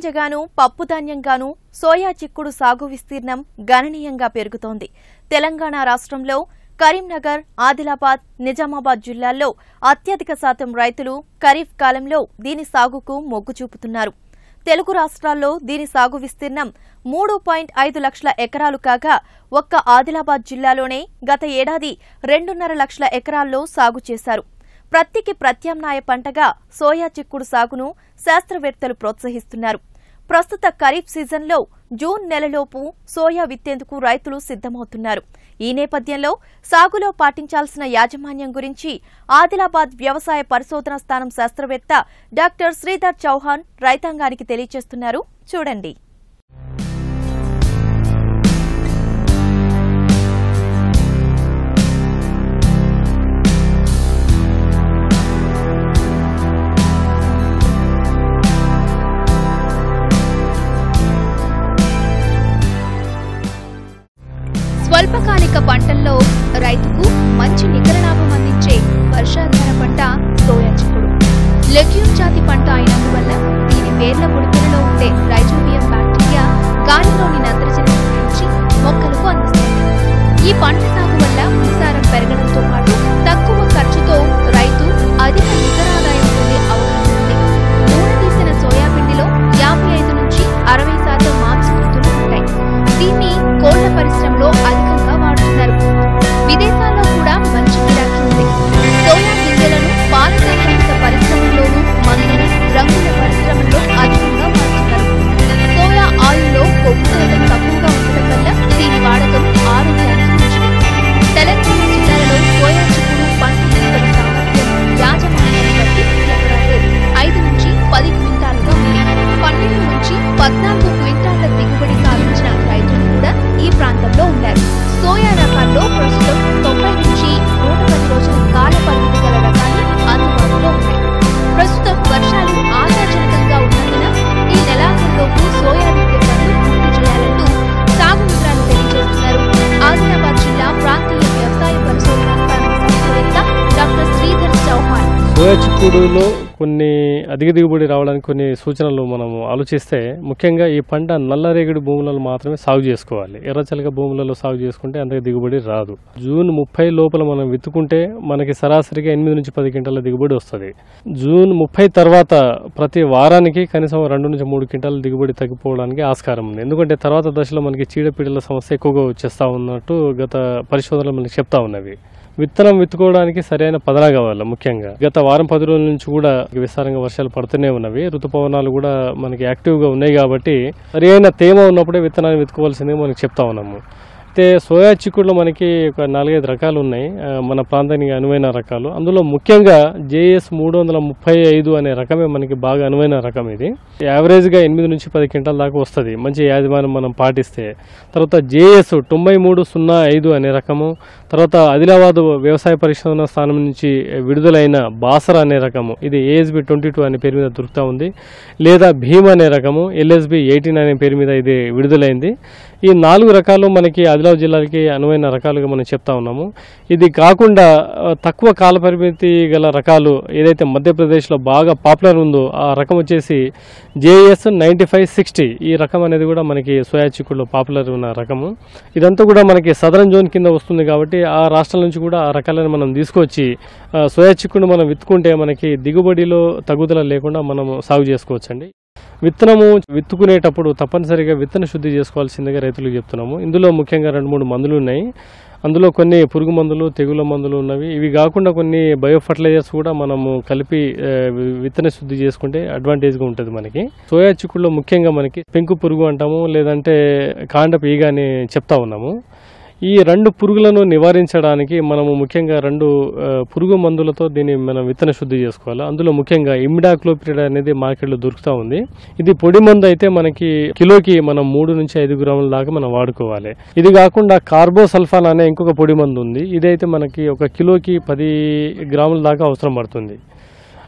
గింజగాను పప్పుధాన్యంగాను soya చిక్కుడు సాగు విస్తీర్ణం గణనీయంగా పెరుగుతోంది తెలంగాణ రాష్ట్రంలో కరీంనగర్ ఆదిలాబాద్ నిజామాబాద్ జిల్లాల్లో అత్యధిక శాతం రైతులు ఖరీఫ్ కాలంలో దీని సాగుకు మొగ్గు చూపుతున్నారు తెలుగు రాష్ట్రాల్లో దీని సాగు విస్తీర్ణం మూడు పాయింట్ ఐదు లక్షల ఎకరాలు కాగా ఒక్క ఆదిలాబాద్ జిల్లాలోనే గత ఏడాది రెండున్నర లక్షల ఎకరాల్లో సాగు చేశారు ప్రత్తికి ప్రత్యామ్నాయ పంటగా సోయా చిక్కుడు సాగును శాస్త్రవేత్తలు ప్రోత్సహిస్తున్నారు ప్రస్తుత ఖరీఫ్ సీజన్లో జూన్ నెలలోపు సోయా విత్తేందుకు రైతులు సిద్దమవుతున్నారు ఈ నేపథ్యంలో సాగులో పాటించాల్సిన యాజమాన్యం గురించి ఆదిలాబాద్ వ్యవసాయ పరిశోధన స్థానం శాస్త్రవేత్త డాక్టర్ శ్రీధర్ చౌహాన్ రైతాంగానికి తెలియజేస్తున్నారు చూడండి స్వల్పకాలిక పంటల్లో రైతుకు మంచి నికర లాభం అందించే వర్షాధార పంట సోయా చిక్కుడు లెగ్యూమ్ జాతి పంట అయినందువల్ల దీని వేర్ల బుడకలలో ఉండే రైజోబియం బ్యాక్టీరియా గాలిలోని నత్రజని గ్రహించి మొక్కలకు అందిస్తుంది ఈ పంట సాగు వల్ల భూసారం పెరగడంతో పాటు తక్కువ ఖర్చుతో రైతు అధిక నికరాదాయం పొందే అవకాశం ఉంది నూనె తీసిన సోయాపిండిలో యాభై ఐదు నుంచి అరవై శాతం మాంసకృతులు ఉంటాయి దీన్ని కోళ్ల పరిశ్రమలో అధికంగా వాడుతున్నారు విదేశాల్లో కూడా మంచి గిరాకీ ఉంది సోయా గింజలను పాల సంబంధిత పరిశ్రమల్లోనూ మందులు రంగుల పరిశ్రమల్లో అధికంగా వాడుతున్నారు సోయా ఆయిల్లో కొవ్వు శాతం తక్కువగా ఉండటం వల్ల దీని వాడకం ఆరోగ్యానికి మంచిది తెలంగాణ జిల్లాలలో సోయా చిక్కుడు పంట దిగుబడి సామర్థ్యం యాజమాన్యాన్ని బట్టి ఎకరాకు ఐదు నుంచి పది క్వింటాలుగా ఉంది పన్నెండు నుంచి పద్నాలుగు క్వింటాళ్ల దిగుబడి సాధించిన రైతులు కూడా ఈ ప్రాంతంలో ఉన్నారు సోయా రకాల్లో ప్రస్తుతం తొంభై నుంచి నూట పది రోజుల కాల పరిమితి గల రకాలు అందుబాటులో ఉన్నాయి ప్రస్తుతం వర్షాలు ఆశాజనకంగా ఉన్నందున ఈ నెలాఖరులోపు సోయా విత్తే పనులు పూర్తి చేయాలంటూ సాగు వివరాలు తెలియజేస్తున్నారు ఆదిలాబాద్ జిల్లా ప్రాంతీయ వ్యవసాయ పరిశోధన స్థానం శాస్త్రవేత్త డాక్టర్ శ్రీధర్ చౌహాన్ సోయా చిక్కుడులో కొన్ని అధిక దిగుబడి రావడానికి కొన్ని సూచనలు మనం ఆలోచిస్తే ముఖ్యంగా ఈ పంట నల్లరేగడి భూములలో మాత్రమే సాగు చేసుకోవాలి ఎర్రచలక భూములలో సాగు చేసుకుంటే అంత దిగుబడి రాదు జూన్ ముప్పై లోపల మనం విత్తుకుంటే మనకి సరాసరిగా ఎనిమిది నుంచి పది క్వింటాల దిగుబడి వస్తుంది జూన్ ముప్పై తర్వాత ప్రతి వారానికి కనీసం రెండు నుంచి మూడు క్వింటాల దిగుబడి తగ్గిపోవడానికి ఆస్కారం ఉంది ఎందుకంటే తర్వాత దశలో మనకి చీడపీడల సమస్య ఎక్కువగా వచ్చేస్తా ఉన్నట్టు గత పరిశోధనలు మనకి చెప్తా ఉన్నవి విత్తనం విత్తుకోవడానికి సరైన పదన కావాలి ముఖ్యంగా గత వారం పది రోజుల నుంచి కూడా విస్తారంగా వర్షాలు పడుతూనే ఉన్నవి ఋతుపవనాలు కూడా మనకి యాక్టివ్గా ఉన్నాయి కాబట్టి సరైన తేమ ఉన్నప్పుడే విత్తనాన్ని విత్తుకోవాల్సిందిగా మనకి చెప్తా ఉన్నాము అయితే సోయా చిక్కుడులో మనకి ఒక నాలుగైదు రకాలు ఉన్నాయి ఆ, మన ప్రాంతానికి అనువైన రకాలు అందులో ముఖ్యంగా జేఎస్ మూడు వందల ముప్పై ఐదు అనే రకమే మనకి బాగా అనువైన రకం ఇది యావరేజ్గా ఎనిమిది నుంచి పది క్వింటాల దాకా వస్తుంది మంచి యాజమాన్యం మనం పాటిస్తే తర్వాత జేఎస్ తొంభై మూడు సున్నా ఐదు అనే రకము తర్వాత ఆదిలాబాద్ వ్యవసాయ పరిశోధన స్థానం నుంచి విడుదలైన బాసర అనే రకము ఇది ఏఎస్బి ట్వంటీ టూ అనే పేరు మీద దొరుకుతూ ఉంది లేదా భీమ్ అనే రకము ఎల్ఎస్బి ఎయిటీన్ అనే పేరు మీద ఇది విడుదలైంది ఈ నాలుగు రకాలు మనకి ఆదిలాబాద్ జిల్లాకి అనువైన రకాలుగా మనం చెప్తా ఉన్నాము ఇది కాకుండా ఆ, తక్కువ కాల పరిమితి గల రకాలు ఏదైతే మధ్యప్రదేశ్లో బాగా పాపులర్ ఉందో ఆ రకం వచ్చేసి జేఎస్ నైంటీ ఫైవ్ సిక్స్టీ ఈ రకం అనేది కూడా మనకి సోయా చిక్కుడులో పాపులర్ ఉన్న రకము ఇదంతా కూడా మనకి సదరన్ జోన్ కింద వస్తుంది కాబట్టి ఆ రాష్ట్రాల నుంచి కూడా ఆ రకాలను మనం తీసుకొచ్చి ఆ, సోయా చిక్కుడు మనం విత్తుకుంటే మనకి దిగుబడిలో తగ్గుదల లేకుండా మనము సాగు చేసుకోవచ్చండి విత్తనము విత్తుకునేటప్పుడు తప్పనిసరిగా విత్తన శుద్ధి చేసుకోవాల్సిందిగా రైతులకు చెప్తున్నాము ఇందులో ముఖ్యంగా రెండు మూడు మందులు ఉన్నాయి అందులో కొన్ని పురుగు మందులు తెగుల మందులు ఉన్నవి ఇవి కాకుండా కొన్ని బయో ఫర్టిలైజర్స్ కూడా మనము కలిపి ఆ, వి- విత్తన శుద్ధి చేసుకుంటే అడ్వాంటేజ్గా ఉంటుంది మనకి సోయా చిక్కుడులో ముఖ్యంగా మనకి పెంకు పురుగు అంటాము లేదంటే కాండపు ఈగ అని చెప్తా ఉన్నాము ఈ రెండు పురుగులను నివారించడానికి మనము ముఖ్యంగా రెండు ఆ, పురుగు మందులతో దీన్ని మనం విత్తన శుద్ధి చేసుకోవాలి అందులో ముఖ్యంగా ఇమిడాక్లోపిరిడ్ అనేది మార్కెట్లో దొరుకుతూ ఉంది ఇది పొడి మందు అయితే మనకి కిలోకి మనం మూడు నుంచి ఐదు గ్రాముల దాకా మనం వాడుకోవాలి ఇది కాకుండా కార్బోసల్ఫాన్ అనే ఇంకొక పొడి మందు ఉంది ఇదైతే మనకి ఒక కిలోకి పది గ్రాముల దాకా అవసరం పడుతుంది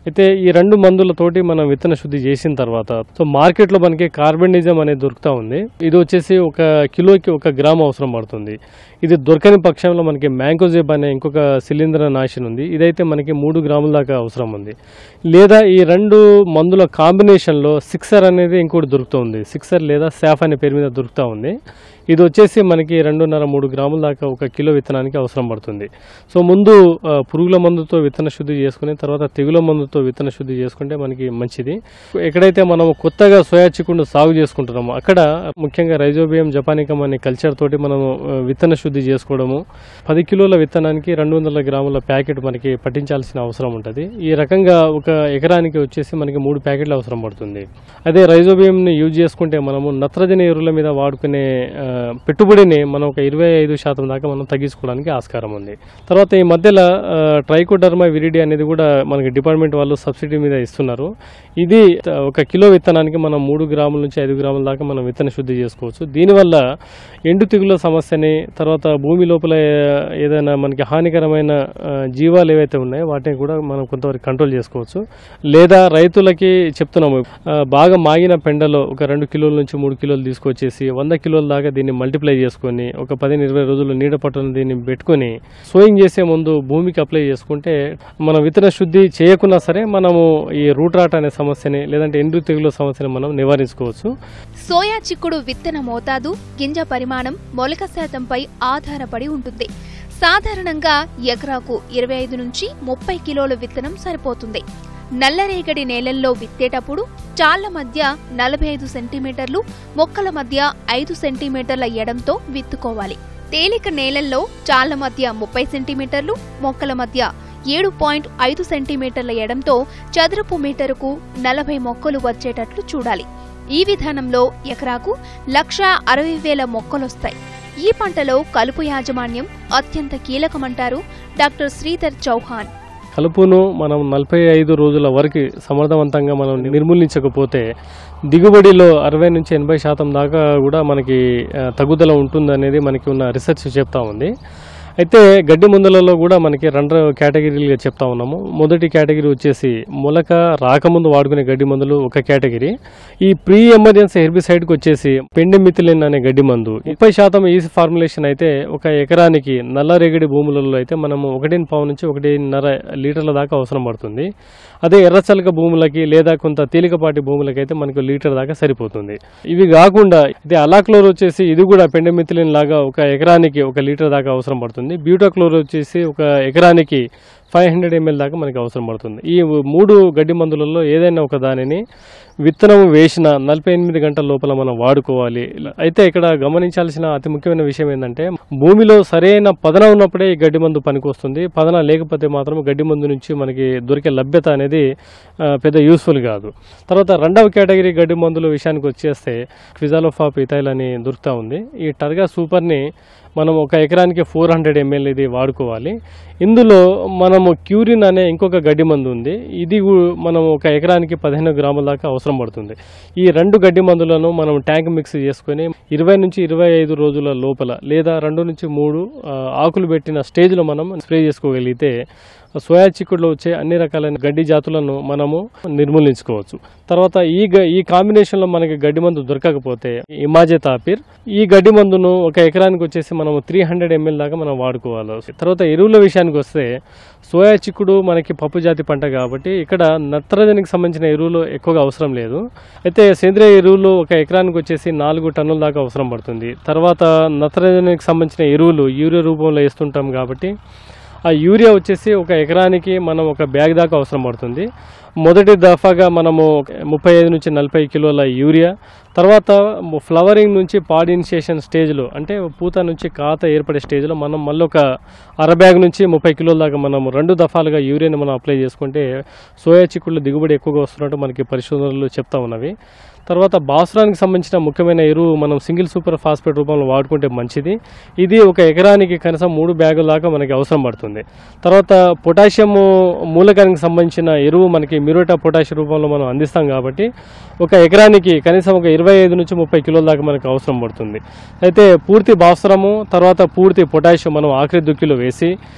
అయితే ఈ రెండు మందులతోటి మనం విత్తన శుద్ధి చేసిన తర్వాత సో మార్కెట్లో మనకి కార్బనిజం అనేది దొరుకుతూ ఉంది ఇది వచ్చేసి ఒక కిలోకి ఒక గ్రామ్ అవసరం పడుతుంది ఇది దొరకని పక్షంలో మనకి మ్యాంకోజెబ్ అనే ఇంకొక శిలీంద్ర నాశనం ఉంది ఇదైతే మనకి మూడు గ్రాముల దాకా అవసరం ఉంది లేదా ఈ రెండు మందుల కాంబినేషన్లో సిక్సర్ అనేది ఇంకోటి దొరుకుతుంది సిక్సర్ లేదా శాఫ్ అనే పేరు మీద దొరుకుతూ ఉంది ఇది వచ్చేసి మనకి రెండున్నర మూడు గ్రాముల దాకా ఒక కిలో విత్తనానికి అవసరం పడుతుంది సో ముందు ఆ, పురుగుల మందుతో విత్తన శుద్ధి చేసుకుని తర్వాత తెగుల మందుతో విత్తన శుద్ధి చేసుకుంటే మనకి మంచిది ఎక్కడైతే మనం కొత్తగా సోయా చిక్కుడు సాగు చేసుకుంటున్నామో అక్కడ ముఖ్యంగా రైజోబియం జపానికం అనే కల్చర్ తోటి మనం ఆ, విత్తన శుద్ధి చేసుకోవడము పది కిలోల విత్తనానికి రెండు వందల గ్రాముల ప్యాకెట్ మనకి పట్టించాల్సిన అవసరం ఉంటుంది ఈ రకంగా ఒక ఎకరానికి వచ్చేసి మనకి మూడు ప్యాకెట్లు అవసరం పడుతుంది అదే రైజోబియంని యూజ్ చేసుకుంటే మనము నత్రజని ఎరువుల మీద వాడుకునే ఆ, పెట్టుబడిని మనం ఒక ఇరవై ఐదు శాతం దాకా మనం తగ్గించుకోవడానికి ఆస్కారం ఉంది తర్వాత ఈ మధ్యలో ఆ, ట్రైకోడర్మా విరిడి అనేది కూడా మనకి డిపార్ట్మెంట్ వాళ్ళు సబ్సిడీ మీద ఇస్తున్నారు ఇది ఆ, ఒక కిలో విత్తనానికి మనం మూడు గ్రాముల నుంచి ఐదు గ్రాముల దాకా మనం విత్తన శుద్ధి చేసుకోవచ్చు దీనివల్ల ఎండు తెగుల సమస్యని తర్వాత భూమి లోపల ఏ- ఏదైనా మనకి హానికరమైన ఆ, జీవాలు ఏవైతే ఉన్నాయో వాటిని కూడా మనం కొంతవరకు కంట్రోల్ చేసుకోవచ్చు లేదా రైతులకి చెప్తున్నాము ఆ, బాగా మాగిన పెండలో ఒక రెండు కిలోల నుంచి మూడు కిలోలు తీసుకొచ్చేసి వంద కిలోల దాకా దీన్ని మల్టిప్లై చేసుకొని ఒక పదిహేను ఇరవై రోజులు నీడ పట్టున దీన్ని పెట్టుకొని సోయింగ్ చేసే ముందు భూమికి అప్లై చేసుకుంటే మనం విత్తన శుద్ధి చేయకున్నా సరే మనము ఈ రూట్ రాట్ అనే సమస్యని లేదంటే ఎండు తెగుల సమస్యని మనం నివారించుకోవచ్చు సోయా చిక్కుడు విత్తన మోతాదు గింజ పరిమాణం మొలక శాతంపై ఆధారపడి ఉంటుంది సాధారణంగా ఎకరాకు ఇరవై ఐదు నుంచి ముప్పై కిలోల విత్తనం సరిపోతుంది నల్లరేగడి నేలల్లో విత్తేటప్పుడు చాళ్ల మధ్య నలభై ఐదు సెంటీమీటర్లు మొక్కల మధ్య ఐదు సెంటీమీటర్ల ఎడంతో విత్తుకోవాలి తేలిక నేలల్లో చాళ్ల మధ్య ముప్పై సెంటీమీటర్లు మొక్కల మధ్య ఏడు పాయింట్ ఐదు సెంటీమీటర్ల ఎడంతో చదరపు మీటరుకు నలభై మొక్కలు వచ్చేటట్లు చూడాలి ఈ విధానంలో ఎకరాకు లక్ష అరవై వేల మొక్కలొస్తాయి ఈ పంటలో కలుపు యాజమాన్యం అత్యంత కీలకమంటారు డాక్టర్ శ్రీధర్ చౌహాన్ కలుపును మనం నలభై ఐదు రోజుల వరకు సమర్థవంతంగా మనం నిర్మూలించకపోతే దిగుబడిలో అరవై నుంచి ఎనభై శాతం దాకా కూడా మనకి ఆ, తగ్గుదల ఉంటుందనేది మనకి ఉన్న రీసెర్చ్ చెప్తా ఉంది అయితే గడ్డి మందులలో కూడా మనకి రెండు కేటగిరీలుగా చెప్తా ఉన్నాము మొదటి కేటగిరీ వచ్చేసి మొలక రాకముందు వాడుకునే గడ్డి మందులు ఒక కేటగిరీ ఈ ప్రీ ఎమర్జెన్సీ హెర్బిసైడ్కి వచ్చేసి పెండెమిథిలిన్ అనే గడ్డి మందు ముప్పై శాతం ఈ ఫార్ములేషన్ అయితే ఒక ఎకరానికి నల్లరేగడి భూములలో అయితే మనము ఒకటి పావు నుంచి ఒకటిన్నర లీటర్ల దాకా అవసరం పడుతుంది అదే ఎర్రచలక భూములకి లేదా కొంత తేలికపాటి భూములకి అయితే మనకు లీటర్ దాకా సరిపోతుంది ఇవి కాకుండా ఇది అలాక్లోర్ వచ్చేసి ఇది కూడా పెండెమిథిలిన్ లాగా ఒక ఎకరానికి ఒక లీటర్ దాకా అవసరం పడుతుంది బ్యూటాక్లోర్ వచ్చేసి ఒక ఎకరానికి ఫైవ్ హండ్రెడ్ ఎంఎల్ దాకా మనకి అవసరం పడుతుంది ఈ మూడు గడ్డి మందులలో ఏదైనా ఒక దానిని విత్తనం వేసిన నలభై ఎనిమిది గంటల లోపల మనం వాడుకోవాలి ఇలా- అయితే ఇక్కడ గమనించాల్సిన అతి ముఖ్యమైన విషయం ఏంటంటే భూమిలో సరైన పదన ఉన్నప్పుడే ఈ గడ్డి మందు పనికొస్తుంది పదన లేకపోతే మాత్రం గడ్డి మందు నుంచి మనకి దొరికే లభ్యత అనేది ఆ, పెద్ద యూస్ఫుల్ కాదు తర్వాత రెండవ కేటగిరీ గడ్డి మందుల విషయానికి వచ్చేస్తే క్విజాలోఫాప్ ఇథైల్ అని దొరుకుతూ ఉంది ఈ టర్గా సూపర్ని మనం ఒక ఎకరానికి ఫోర్ హండ్రెడ్ ఎంఎల్ ఇది వాడుకోవాలి ఇందులో మనము క్యూరిన్ అనే ఇంకొక గడ్డి మందు ఉంది ఇది గు- మనం ఒక ఎకరానికి పదిహేను గ్రాముల దాకా అవసరం పడుతుంది ఈ రెండు గడ్డి మందులను మనం ట్యాంక్ మిక్స్ చేసుకొని ఇరవై నుంచి ఇరవై ఐదు రోజుల లోపల లేదా రెండు నుంచి మూడు ఆ, ఆకులు పెట్టిన స్టేజ్లో మనం స్ప్రే చేసుకోగలిగితే సోయా చిక్కుడులో వచ్చే అన్ని రకాలైన గడ్డి జాతులను మనము నిర్మూలించుకోవచ్చు తర్వాత ఈ గ- ఈ కాంబినేషన్లో మనకి గడ్డి మందు దొరకకపోతే ఇమాజే తాపిర్ ఈ గడ్డి మందును ఒక ఎకరానికి వచ్చేసి మనం త్రీ హండ్రెడ్ ఎంఎల్ దాకా మనం వాడుకోవాలి తర్వాత ఎరువుల విషయానికి వస్తే సోయా చిక్కుడు మనకి పప్పు జాతి పంట కాబట్టి ఇక్కడ నత్రజనికి సంబంధించిన ఎరువులు ఎక్కువగా అవసరం లేదు అయితే సేంద్రియ ఎరువులు ఒక ఎకరానికి వచ్చేసి నాలుగు టన్నుల దాకా అవసరం పడుతుంది తర్వాత నత్రజనికి సంబంధించిన ఎరువులు యూరియా రూపంలో వేస్తుంటాం కాబట్టి ఆ యూరియా వచ్చేసి ఒక ఎకరానికి మనం ఒక బ్యాగ్ దాకా అవసరం పడుతుంది మొదటి దఫాగా మనము ముప్పై ఐదు నుంచి నలభై కిలోల యూరియా తర్వాత ఫ్లవరింగ్ నుంచి పాడినిషియేషన్ స్టేజ్లో అంటే పూత నుంచి కాత ఏర్పడే స్టేజ్లో మనం మళ్ళీ ఒక అర బ్యాగ్ నుంచి ముప్పై కిలోల దాకా మనం రెండు దఫాలుగా యూరియాని మనం అప్లై చేసుకుంటే సోయా చిక్కుళ్ళు దిగుబడి ఎక్కువగా వస్తున్నట్టు మనకి పరిశోధనలు చెప్తా ఉన్నవి తర్వాత బాసురానికి సంబంధించిన ముఖ్యమైన ఎరువు మనం సింగిల్ సూపర్ ఫాస్ఫేట్ రూపంలో వాడుకుంటే మంచిది ఇది ఒక ఎకరానికి కనీసం మూడు బ్యాగుల దాకా మనకి అవసరం పడుతుంది తర్వాత పొటాషియం మూలకానికి సంబంధించిన ఎరువు మనకి మిరోటా పొటాషియం రూపంలో మనం అందిస్తాం కాబట్టి ఒక ఎకరానికి కనీసం ఒక ఇరవై ఐదు నుంచి ముప్పై కిలోల దాకా మనకు అవసరం పడుతుంది అయితే పూర్తి బాసురము తర్వాత పూర్తి పొటాషియం మనం ఆఖరి దుక్కిలో వేసి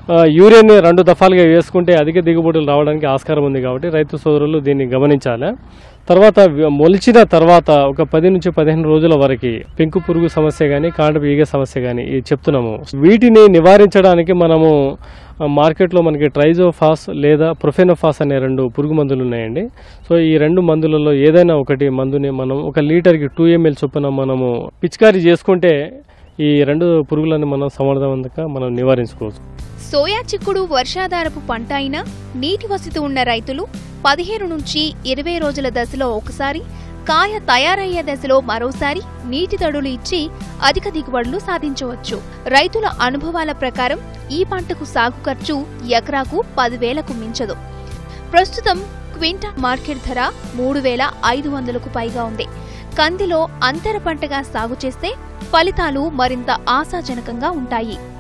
ఆ, యూరియాని రెండు దఫాలుగా వేసుకుంటే అధిక దిగుబడులు రావడానికి ఆస్కారం ఉంది కాబట్టి రైతు సోదరులు దీన్ని గమనించాలి తర్వాత వి- మొలిచిన తర్వాత ఒక పది నుంచి పదిహేను రోజుల వరకు పెంకు పురుగు సమస్య కానీ కాండపు ఈగ సమస్య కానీ ఇది చెప్తున్నాము వీటిని నివారించడానికి మనము ఆ, మార్కెట్లో మనకి ట్రైజోఫాస్ లేదా ప్రొఫెనోఫాస్ అనే రెండు పురుగు మందులు ఉన్నాయండి సో ఈ రెండు మందులలో ఏదైనా ఒకటి మందుని మనం ఒక లీటర్కి టూ ఎంఎల్ చొప్పున మనము పిచికారీ చేసుకుంటే ఈ రెండు పురుగులను మనం సమర్థవంతంగా మనం నివారించుకోవచ్చు సోయా చిక్కుడు వర్షాధారపు పంట అయినా నీటి వసతి ఉన్న రైతులు పదిహేను నుంచి ఇరవై రోజుల దశలో ఒకసారి కాయ తయారయ్యే దశలో మరోసారి నీటి తడులు ఇచ్చి అధిక దిగుబడులు సాధించవచ్చు రైతుల అనుభవాల ప్రకారం ఈ పంటకు సాగు ఖర్చు ఎకరాకు పదివేలకు మించదు ప్రస్తుతం క్వింటా మార్కెట్ ధర మూడు వేల ఐదు వందలకు పైగా ఉంది కందిలో అంతర పంటగా సాగు చేస్తే ఫలితాలు మరింత ఆశాజనకంగా ఉంటాయి